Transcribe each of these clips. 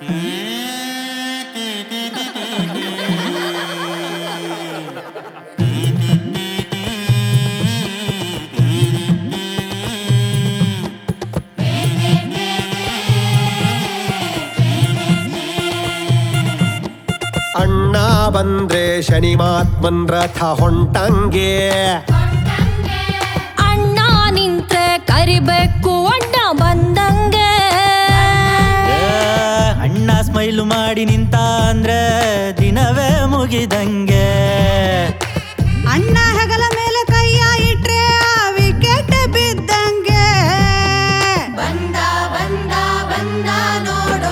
ಅಣ್ಣ ಬಂದ್ರೆ ಶನಿಮಾತ್ಮನ್ ರಥ ಹೊಂಟಂಗೆ ಅಣ್ಣ ನಿಂತ್ರೆ ಕರಿಬೇಕು ಅಣ್ಣ ಬಂದಂಗೆ ಅಣ್ಣ ಸ್ಮೈಲು ಮಾಡಿ ನಿಂತ ಅಂದ್ರೆ ದಿನವೇ ಮುಗಿದಂಗೆ ಅಣ್ಣ ಹೆಗಲ ಮೇಲೆ ಕೈಯ ಇಟ್ರೆ ಆ ವಿಕೆಟ್ ಬಿದ್ದಂಗೆ ಬಂದ ಬಂದ ಬಂದ ನೋಡು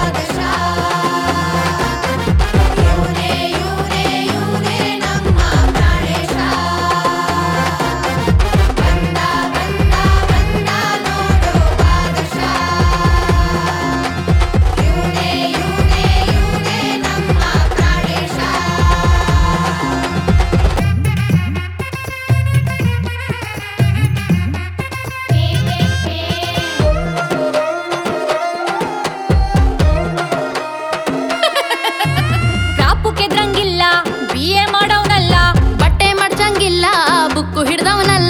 ಇವನೇ ಇವನೇ ಇವನೇ ನಮ್ಮ ಪ್ರಾಣೇಶ ಬಂದ ಬಂದ ಬಂದ ನೋಡು ಇವನೇ ಇವನೇ ಇವನೇ ನಮ್ಮ ಪ್ರಾಣೇಶ ರಾಪು ಕೆದ್ರಂಗಿಲ್ಲ ಬಿ ಎ ಮಾಡವನಲ್ಲ ಬಟ್ಟೆ ಮಡ್ಚಂಗಿಲ್ಲ ಬುಕ್ಕು ಹಿಡ್ದವನಲ್ಲ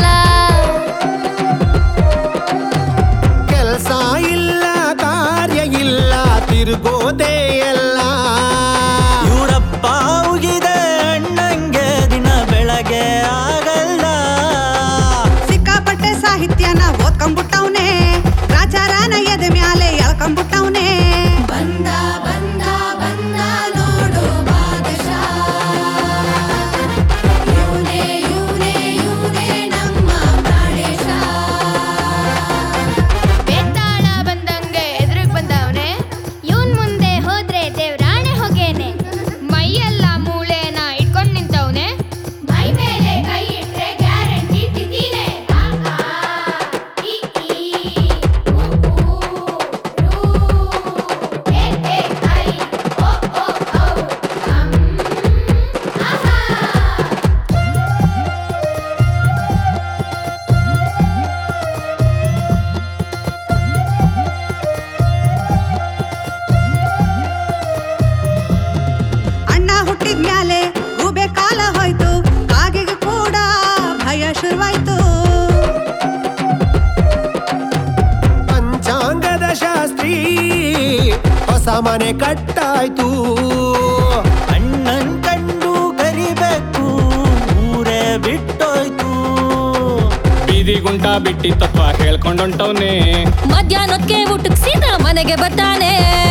ಕೆಲ್ಸ ಇಲ್ಲ ಕಾರ್ಯ ಇಲ್ಲ ತಿರುಗೋದೇ ಎಲ್ಲ ಇವರಪ್ಪ ಉಗಿದೆ ಅಣ್ಣಂಗೆ ದಿನ ಬೆಳಗ್ಗೆ ಆಗಲ್ಲ ಸಿಕ್ಕಾಪಟ್ಟೆ ಸಾಹಿತ್ಯನ ಓದ್ಕೊಂಡ್ಬಿಟ್ಟವ್ನೆ ರಾಜಾರಾನ ಎದೆ ಮ್ಯಾಲೆ ಎಳ್ಕೊಂಡ್ಬಿಟ್ಟವ್ನೆ ಬಂದ ಬಂದ ಬಂದ ನೋಡು ಇವನೇ ಇವನೇ ಇವನೇ ನಮ್ಮ ಪ್ರಾಣೇಶ ಬೇತಾಳ ಬಂದಂಗೆ ಎದುರಿಗೆ ಬಂದವನೆ ಇವನ್ ಮುಂದೆ ಹೋದ್ರೆ ದೇವ್ರಾಣೆ ಹೊಗೇನೆ ಮೈಯೆಲ್ಲ ಮೂಳೆನ ಇಟ್ಕೊಂಡ್ ನಿಂತವನೆ ಮೈ ಮೇಲೆ ಕೈ ಇಟ್ರೆ ಗ್ಯಾರಂಟಿ ತಿದ್ದೀನೆ ಅಣ್ಣ ಹುಟ್ಟಿದ ಮ್ಯಾಲೆ ಗೂಬೆ ಕಾಲ ಹೋಯ್ತು ಕಾಗೆಗೆ ಕೂಡ ಭಯ ಶುರುವಾಯ್ತು ಪಂಚಾಂಗದ ಶಾಸ್ತ್ರಿ ಹೊಸ ಮನೆ ಕಟ್ಟಾಯ್ತು ಅಣ್ಣನ್ ಕಂಡು ಕರಿಬೇಕು ಊರೇ ಬಿಟ್ಟೋಯ್ತು ಬೀದಿ ಗುಂಟ ಬಿಟ್ಟಿ ತತ್ವ ಹೇಳ್ಕೊಂಡೊಂಟವ್ನೆ ಮಧ್ಯಾಹ್ನಕ್ಕೆ ಊಟಕ್ಕೆ ಸೀದಾ ಮನೆಗೆ ಬರ್ತಾನೆ